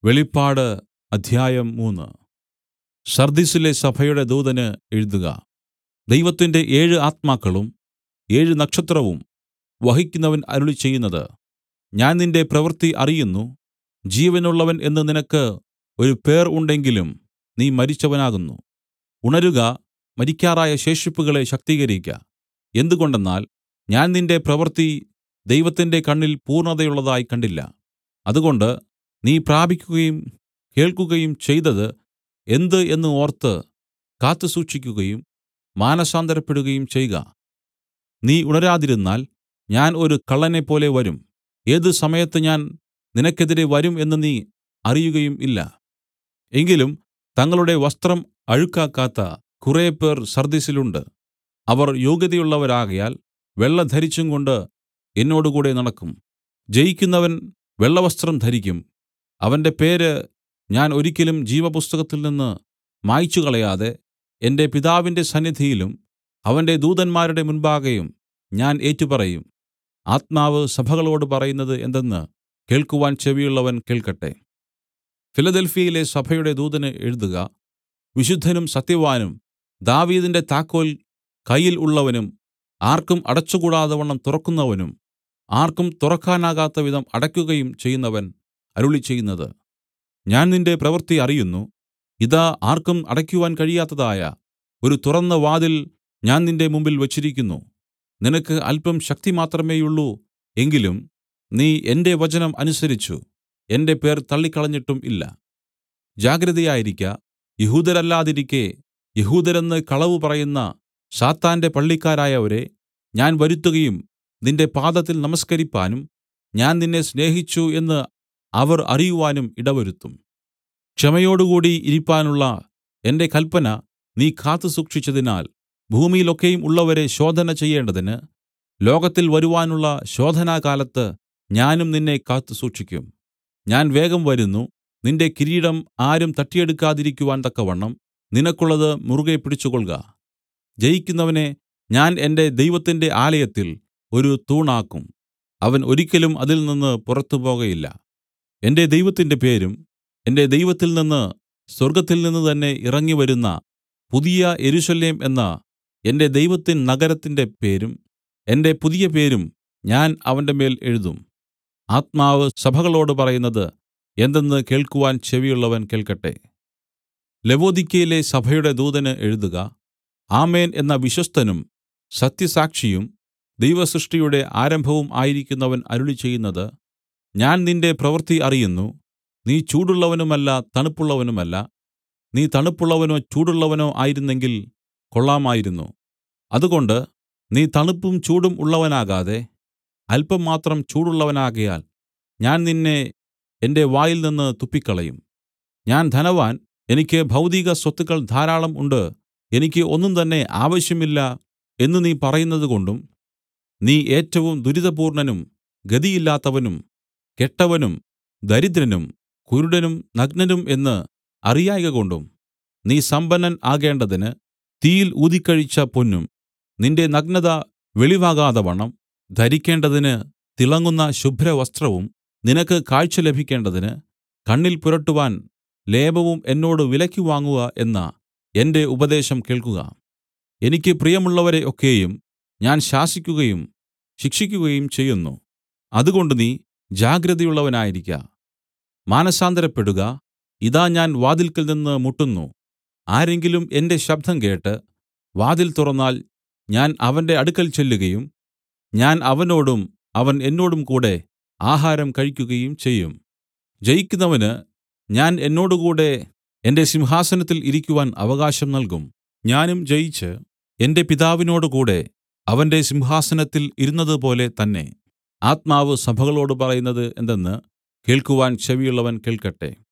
വെളിപ്പാട് അധ്യായം മൂന്ന് സർദ്ദിസിലെ സഭയുടെ ദൂതന് എഴുതുക ദൈവത്തിന്റെ ഏഴ് ആത്മാക്കളും ഏഴ് നക്ഷത്രവും വഹിക്കുന്നവൻ അരുളിച്ചെയ്യുന്നത് ഞാൻ നിന്റെ പ്രവൃത്തി അറിയുന്നു ജീവനുള്ളവൻ എന്ന് നിനക്ക് ഒരു പേർ ഉണ്ടെങ്കിലും നീ മരിച്ചവനാകുന്നു ഉണരുക മരിക്കാറായ ശേഷിപ്പുകളെ ശക്തീകരിക്ക എന്തുകൊണ്ടെന്നാൽ ഞാൻ നിന്റെ പ്രവൃത്തി ദൈവത്തിന്റെ കണ്ണിൽ പൂർണ്ണതയുള്ളതായി കണ്ടില്ല അതുകൊണ്ട് നീ പ്രാപിക്കുകയും കേൾക്കുകയും ചെയ്തത് എന്ത് എന്ന് ഓർത്ത് കാത്തുസൂക്ഷിക്കുകയും മാനസാന്തരപ്പെടുകയും ചെയ്ക നീ ഉണരാതിരുന്നാൽ ഞാൻ ഒരു കള്ളനെപ്പോലെ വരും ഏത് സമയത്ത് ഞാൻ നിനക്കെതിരെ വരും എന്ന് നീ അറിയുകയും ഇല്ല എങ്കിലും തങ്ങളുടെ വസ്ത്രം അഴുക്കാക്കാത്ത കുറേപ്പേർ സർദ്ദിസിലുണ്ട് അവർ യോഗ്യതയുള്ളവരാകയാൽ വെള്ള ധരിച്ചുംകൊണ്ട് എന്നോടുകൂടെ നടക്കും ജയിക്കുന്നവൻ വെള്ളവസ്ത്രം ധരിക്കും അവന്റെ പേര് ഞാൻ ഒരിക്കലും ജീവപുസ്തകത്തിൽ നിന്ന് മായിച്ചുകളയാതെ എന്റെ പിതാവിന്റെ സന്നിധിയിലും അവന്റെ ദൂതന്മാരുടെ മുൻപാകെയും ഞാൻ ഏറ്റുപറയും ആത്മാവ് സഭകളോട് പറയുന്നത് എന്തെന്ന് കേൾക്കുവാൻ ചെവിയുള്ളവൻ കേൾക്കട്ടെ ഫിലദെൽഫ്യയിലെ സഭയുടെ ദൂതന് എഴുതുക വിശുദ്ധനും സത്യവാനും ദാവീദിന്റെ താക്കോൽ കയ്യിൽ ഉള്ളവനും ആർക്കും അടച്ചുകൂടാതവണ്ണം തുറക്കുന്നവനും ആർക്കും തുറക്കാനാകാത്തവിധം അടയ്ക്കുകയും ചെയ്യുന്നവൻ അരുളിച്ചെയ്യുന്നത് ഞാൻ നിന്റെ പ്രവൃത്തി അറിയുന്നു ഇതാ ആർക്കും അടയ്ക്കുവാൻ കഴിയാത്തതായ ഒരു തുറന്ന വാതിൽ ഞാൻ നിന്റെ മുമ്പിൽ വച്ചിരിക്കുന്നു നിനക്ക് അല്പം ശക്തി മാത്രമേയുള്ളൂ എങ്കിലും നീ എന്റെ വചനം അനുസരിച്ചു എന്റെ പേർ തള്ളിക്കളഞ്ഞിട്ടും ഇല്ല ജാഗ്രതയായിരിക്ക യഹൂദരല്ലാതിരിക്കെ യഹൂദരെന്ന് കളവ് പറയുന്ന സാത്താന്റെ പള്ളിക്കാരായവരെ ഞാൻ വരുത്തുകയും നിന്റെ പാദത്തിൽ നമസ്കരിപ്പാനും ഞാൻ നിന്നെ സ്നേഹിച്ചു എന്ന് അവർ അറിയുവാനും ഇടവരുത്തും ക്ഷമയോടുകൂടി ഇരിപ്പാനുള്ള എന്റെ കല്പന നീ കാത്തുസൂക്ഷിച്ചതിനാൽ ഭൂമിയിലൊക്കെയും ഉള്ളവരെ ശോധന ചെയ്യേണ്ടതിന് ലോകത്തിൽ വരുവാനുള്ള ശോധനാകാലത്ത് ഞാനും നിന്നെ കാത്തുസൂക്ഷിക്കും ഞാൻ വേഗം വരുന്നു നിന്റെ കിരീടം ആരും തട്ടിയെടുക്കാതിരിക്കുവാൻ തക്കവണ്ണം നിനക്കുള്ളത് മുറുകെ പിടിച്ചുകൊൾക ജയിക്കുന്നവനെ ഞാൻ എന്റെ ദൈവത്തിന്റെ ആലയത്തിൽ ഒരു തൂണാക്കും അവൻ ഒരിക്കലും അതിൽ നിന്ന് പുറത്തു പോകയില്ല എന്റെ ദൈവത്തിന്റെ പേരും എന്റെ ദൈവത്തിൽ നിന്ന് സ്വർഗ്ഗത്തിൽ നിന്ന് തന്നെ ഇറങ്ങിവരുന്ന പുതിയ യെരൂശലേം എന്ന എന്റെ ദൈവത്തിൻ നഗരത്തിന്റെ പേരും എന്റെ പുതിയ പേരും ഞാൻ അവന്റെ മേൽ എഴുതും ആത്മാവ് സഭകളോട് പറയുന്നത് എന്തെന്ന് കേൾക്കുവാൻ ചെവിയുള്ളവൻ കേൾക്കട്ടെ ലവോദിക്കയിലെ സഭയുടെ ദൂതന് എഴുതുക ആമേൻ എന്ന വിശ്വസ്തനും സത്യസാക്ഷിയും ദൈവസൃഷ്ടിയുടെ ആരംഭവും ആയിരിക്കുന്നവൻ അരുളിച്ചെയ്യുന്നത് ഞാൻ നിന്റെ പ്രവൃത്തി അറിയുന്നു നീ ചൂടുള്ളവനുമല്ല തണുപ്പുള്ളവനുമല്ല നീ തണുപ്പുള്ളവനോ ചൂടുള്ളവനോ ആയിരുന്നെങ്കിൽ കൊള്ളാമായിരുന്നു അതുകൊണ്ട് നീ തണുപ്പും ചൂടും ഉള്ളവനാകാതെ അല്പം മാത്രം ചൂടുള്ളവനാകയാൽ ഞാൻ നിന്നെ എന്റെ വായിൽ നിന്ന് തുപ്പിക്കളയും ഞാൻ ധനവാൻ എനിക്ക് ഭൗതിക സ്വത്തുക്കൾ ധാരാളം ഉണ്ട് എനിക്ക് ഒന്നും തന്നെ ആവശ്യമില്ല എന്ന് നീ പറയുന്നതുകൊണ്ടും നീ ഏറ്റവും ദുരിതപൂർണ്ണനും ഗതിയില്ലാത്തവനും കെട്ടവനും ദരിദ്രനും കുരുടനും നഗ്നനും എന്ന് അറിയായ്കകൊണ്ടും നീ സമ്പന്നൻ ആകേണ്ടതിന് തീയിൽ ഊതിക്കഴിച്ച പൊന്നും നിന്റെ നഗ്നത വെളിവാകാതവണ്ണം ധരിക്കേണ്ടതിന് തിളങ്ങുന്ന ശുഭ്രവസ്ത്രവും നിനക്ക് കാഴ്ച ലഭിക്കേണ്ടതിന് കണ്ണിൽ പുരട്ടുവാൻ ലേപവും എന്നോട് വിലയ്ക്ക് വാങ്ങുക എന്ന എന്റെ ഉപദേശം കേൾക്കുക എനിക്ക് പ്രിയമുള്ളവരെ ഒക്കെയും ഞാൻ ശാസിക്കുകയും ശിക്ഷിക്കുകയും ചെയ്യുന്നു അതുകൊണ്ട് നീ ജാഗ്രതയുള്ളവനായിരിക്ക മാനസാന്തരപ്പെടുക ഇതാ ഞാൻ വാതിൽക്കൽ നിന്ന് മുട്ടുന്നു ആരെങ്കിലും എന്റെ ശബ്ദം കേട്ട് വാതിൽ തുറന്നാൽ ഞാൻ അവന്റെ അടുക്കൽ ചെല്ലുകയും ഞാൻ അവനോടും അവൻ എന്നോടും കൂടെ ആഹാരം കഴിക്കുകയും ചെയ്യും ജയിക്കുന്നവന് ഞാൻ എന്നോടുകൂടെ എന്റെ സിംഹാസനത്തിൽ ഇരിക്കുവാൻ അവകാശം നൽകും ഞാനും ജയിച്ച് എന്റെ പിതാവിനോടുകൂടെ അവന്റെ സിംഹാസനത്തിൽ ഇരുന്നതുപോലെ തന്നെ ആത്മാവ് സഭകളോട് പറയുന്നത് എന്തെന്ന് കേൾക്കുവാൻ ചെവിയുള്ളവൻ കേൾക്കട്ടെ